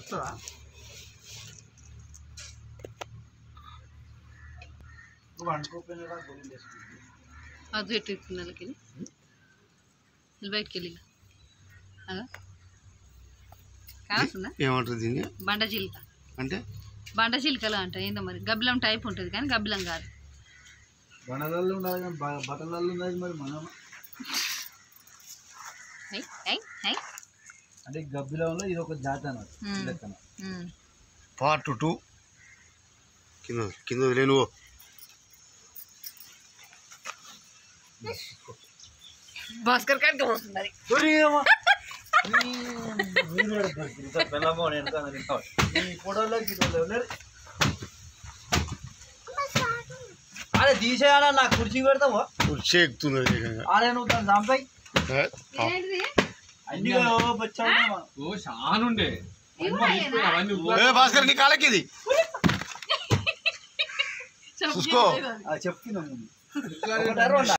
వస్తుందా నువ్వు అనుకోపోయినా గోళీలు వేసుకుంటుంది అది ఎట్టు పిల్లలకి వెళ్ళి బయటికి వెళ్ళి అదా కాస్తుందా ఏమంటారు దీన్ని బండ చిలుక అంటే బండ చిలుకలు అంట ఏందో మరి గబ్బిలం టైప్ ఉంటుంది కానీ గబ్బిలం కాదు బణలలో ఉండదు కానీ బ- బట్టలలో ఉన్నది మరి మనం హై హై హై అంటే గబ్బిలంలో ఇది ఒక జాతి అన్నది మ్మ్. లెక్కన ఉమ్. పార్ట్ టూ కింద కింద వదిలే నువ్వు భాస్కర్ కాడికి వస్తుంది అది అరే తీసేయాలా నా కుర్చీ పెడతావా కుర్చీ ఎక్కుతున్నది ఏకంగా. అరే నువ్వు దాన్ని చంపాయి ఏ, ఆ, అన్ని వచ్చావు ఓ షానుండే అవన్నీ ఏ భాస్కర్ నీ కాలకి ఇది చూసుకో చెప్తున్నాను